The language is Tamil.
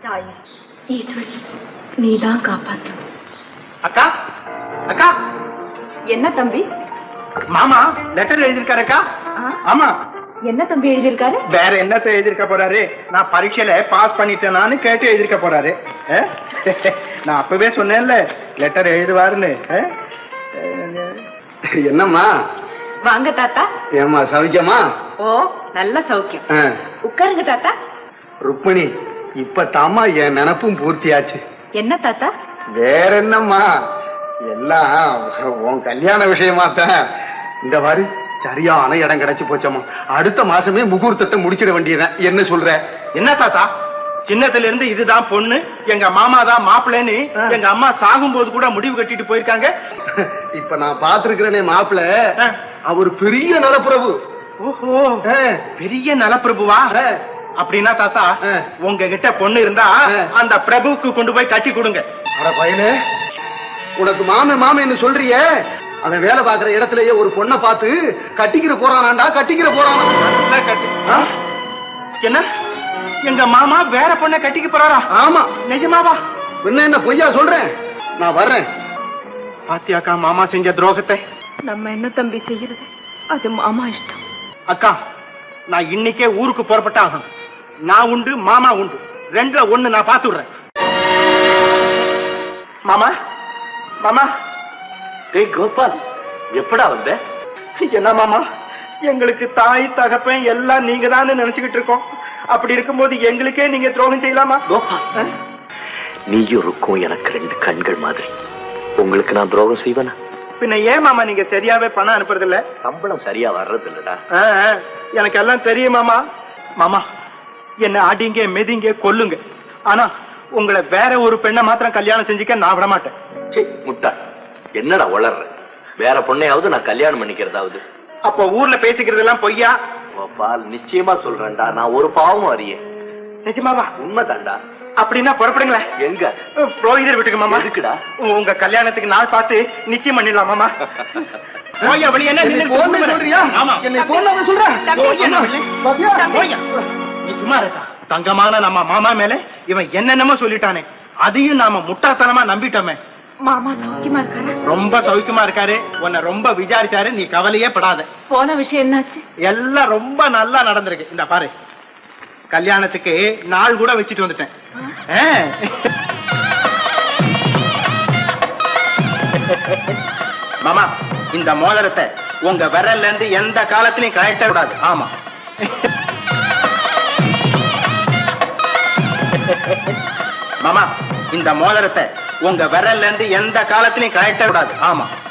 தாயே ஈஸ்வரி நீதான் காப்பாத்தணும் அக்கா அக்கா என்ன தம்பி மாமா லெட்டர் எழுதியிருக்காரு அக்கா ஆ? ஆமா என்ன தம்பி எழுதியிருக்காரு வேற என்னத்த எழுதியிருக்க போறாரு நான் பரீட்சையில பாஸ் பண்ணிட்டேனான்னு கேட்டு எழுதியிருக்க போறாரு ஆ? நான் அப்பவே சொன்னேன்ல லெட்டர் எழுதுவாருன்னு ஆ? என்னம்மா வாங்க தாத்தா ஏம்மா சவிக்கமா ஓ நல்ல சௌக்கியம் ஆ, உட்காருங்க தாத்தா ருக்மிணி இப்ப தாமா என் நினப்பும் பூர்த்தியாச்சு என்ன தாத்தா வேற என்னம்மா எல்லாம் உன் கல்யாண விஷயமா தான் இந்த மாதிரி சரியான இடம் கிடைச்சு போச்சம்மா அடுத்த மாசமே முகூர்த்தத்தை முடிச்சிட வேண்டியதுதான் என்ன சொல்ற என்ன தாத்தா சின்னத்துல இருந்து இதுதான் பொண்ணு எங்க மாமா தான் மாப்பிள்ளைன்னு ஆ. எங்க அம்மா சாகும்போது கூட முடிவு கட்டிட்டு போயிருக்காங்க இப்ப நான் பாத்துருக்கிறேனே மாப்பிள்ள ஆ. அவர் பெரிய நலப்புறவு ஓஹோ ஆ. பெரிய நலப்பிரபுவா ஆ. அப்படின்னா தாத்தா ஆ. உங்ககிட்ட பொண்ணு இருந்தா ஆ. அந்த பிரபுவுக்கு கொண்டு போய் கட்டி கொடுங்க அட பயலே உனக்கு மாமே மாமேன்னு சொல்றியே அவன் வேலை பாக்குற இடத்துலயே ஒரு பொண்ணை பார்த்து கட்டிக்கிற போறானாண்டா கட்டிக்கிற போறானா நல்லா கட்டி ஆ? என்ன எங்க மாமா வேற பொண்ணை கட்டிக்க போறாரா ஆமா நிஜமாவா என்ன என்ன பொய்யா சொல்றேன் நான் வர்றேன் பாத்தியாக்கா மாமா செஞ்ச துரோகத்தை நம்ம என்ன தம்பி செய்யறது அது மாமா இஷ்டம் அக்கா நான் இன்னைக்கே ஊருக்கு புறப்பட்டாகும் நான் உண்டு மாமா உண்டு ரெண்டுல ஒண்ணு நான் பார்த்து விடுறேன் மாமா மாமா டேய் கோபால் எப்படா வந்த என்ன மாமா எங்களுக்கு தாய் தகப்பன் எல்லாம் நீங்க தான் நினைச்சுக்கிட்டு இருக்கோம் அப்படி இருக்கும்போது எங்களுக்கே நீங்க துரோகம் செய்யலாமா கோபால் ஆ? நீயும் இருக்கும் எனக்கு ரெண்டு கண்கள் மாதிரி உங்களுக்கு நான் துரோகம் செய்வேனா பின்ன ஏன் மாமா நீங்க சரியாவே பணம் அனுப்புறது இல்ல சம்பளம் சரியா வர்றது இல்லடா ஆ, ஆ, எனக்கு எல்லாம் தெரியும் மாமா மாமா என்ன அடிங்க மெதிங்க கொல்லுங்க ஆனா உங்களை வேற ஒரு பெண்ணை மாத்திரம் கல்யாணம் செஞ்சுக்க நான் விட மாட்டேன் சே முட்டா என்னடா வளர்ற வேற பொண்ணையாவது நான் கல்யாணம் பண்ணிக்கிறதாவது அப்போ ஊர்ல பேசிக்கிறது எல்லாம் பொய்யா கோபால் நிச்சயமா சொல்றேன்டா நான் ஒரு பாவமும் அறியேன் நிஜமாவா உண்மைதான்டா அப்படின்னா புறப்படுங்களேன் எங்க புரோகிதர் வீட்டுக்கு மாமா எதுக்குடா? உங்க கல்யாணத்துக்கு நாள் பார்த்து நிச்சயம் பண்ணிடலாம் மாமா போய்யா வெளியே என்ன என்னை நின்னு போன்னு சொல்றியா ஆமா என்னை போன்னு சொல்ற போய்யா நான் வெளியே. பாத்தியா? போய்யா. நீ சும்மா இருக்கா தங்கமான நம்ம மாமா மேல இவன் என்னென்னமோ சொல்லிட்டானே அதையும் நாம முட்டாத்தனமா நம்பிட்டோமே மாமா சௌக்கியமா இருக்காரா ரொம்ப சௌக்கியமா இருக்காரு உன்னை ரொம்ப விசாரிச்சாரு நீ கவலையே படாத போன விஷயம் என்னாச்சு எல்லாம் ரொம்ப நல்லா நடந்திருக்கு இந்த பாரு கல்யாணத்துக்கு நாள் கூட வச்சுட்டு வந்துட்டேன் ஆ. மாமா இந்த மோதிரத்தை உங்க விரல்ல இருந்து எந்த காலத்திலயும் கழட்ட கூடாது ஆமா மாமா இந்த மோதிரத்தை உங்க விரல்ல இருந்து எந்த காலத்திலயும் கழட்ட கூடாது ஆமா